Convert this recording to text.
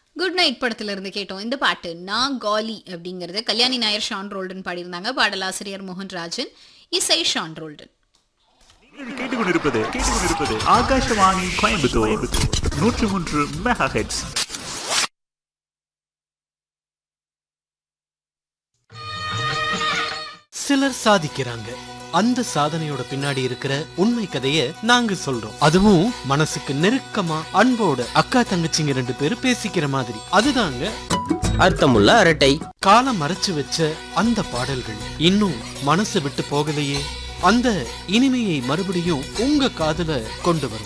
good night படத்துல இருந்து கேட்டோம் இந்த பாட்டு நான் காலி அப்படிங்கறது கல்யாணி நாயர் ஷான் ரோல்டன் பாடியிருந்தாங்க பாடலாசிரியர் மோகன் ராஜன் இசை ஷான் ரோல்டன் நீங்கள் கேட்டுக்கொண்டிருப்பது கேட்டுக்கொண்டிருப்பது ஆகாஷவாணி கோயம்புத்தூர் நூற்றி மூன்று மெகா ஹெட்ஸ் சிலர் சாதிக்கிறாங்க அந்த சாதனையோட பின்னாடி இருக்கிற உண்மை கதைய நாங்க சொல்றோம் அதுவும் மனசுக்கு நெருக்கமா அன்போட அக்கா தங்கச்சிங்க ரெண்டு பேரும் பேசிக்கிற மாதிரி அதுதாங்க அர்த்தமுள்ள அரட்டை காலம் மறைச்சு வச்ச அந்த பாடல்கள் இன்னும் மனசு விட்டு போகலையே அந்த இனிமையை மறுபடியும் உங்க காதுல கொண்டு வரும்